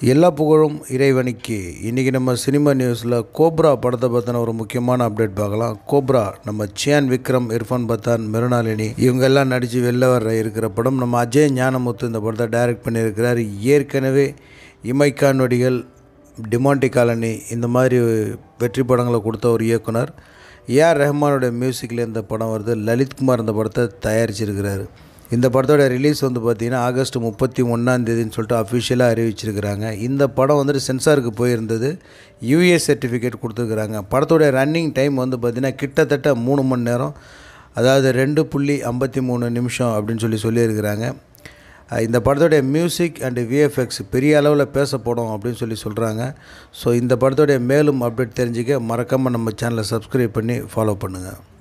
எல்லா புகழும் இறைவனுக்கு இன்றைக்கி நம்ம சினிமா நியூஸில் கோப்ரா படத்தை பற்றின ஒரு முக்கியமான அப்டேட் பார்க்கலாம் கோப்ரா நம்ம சியான் விக்ரம் இர்ஃபான் பத்தான் மிருனாலினி இவங்க எல்லாம் நடித்து வெளில வர இருக்கிற படம் நம்ம அஜய் ஞானமுத்து இந்த படத்தை டைரக்ட் பண்ணியிருக்கிறார் ஏற்கனவே இமைக்கா நொடிகள் டிமாண்டி காலனி இந்த மாதிரி வெற்றி படங்களை கொடுத்த ஒரு இயக்குனர் ஏஆர் ரஹ்மானோட மியூசிக்கில் இந்த படம் வருது லலித்குமார் இந்த படத்தை தயாரிச்சிருக்கிறாரு இந்த படத்தோட ரிலீஸ் வந்து பார்த்திங்கன்னா ஆகஸ்ட் முப்பத்தி ஒன்றாந்தேதின்னு சொல்லிட்டு அஃபிஷியலாக அறிவிச்சிருக்கிறாங்க இந்த படம் வந்துட்டு சென்சாருக்கு போயிருந்தது யூஏ சர்டிஃபிகேட் கொடுத்துருக்குறாங்க படத்தோட ரன்னிங் டைம் வந்து பார்த்திங்கன்னா கிட்டத்தட்ட மூணு மணி நேரம் அதாவது ரெண்டு புள்ளி ஐம்பத்தி மூணு நிமிஷம் அப்படின்னு சொல்லி சொல்லியிருக்கிறாங்க இந்த படத்தோடைய மியூசிக் அண்டு விஎஃப்எக்ஸ் பெரிய அளவில் பேசப்படும் அப்படின்னு சொல்லி சொல்கிறாங்க ஸோ இந்த படத்தோடைய மேலும் அப்டேட் தெரிஞ்சுக்க மறக்காமல் நம்ம சேனலை சப்ஸ்கிரைப் பண்ணி ஃபாலோ பண்ணுங்கள்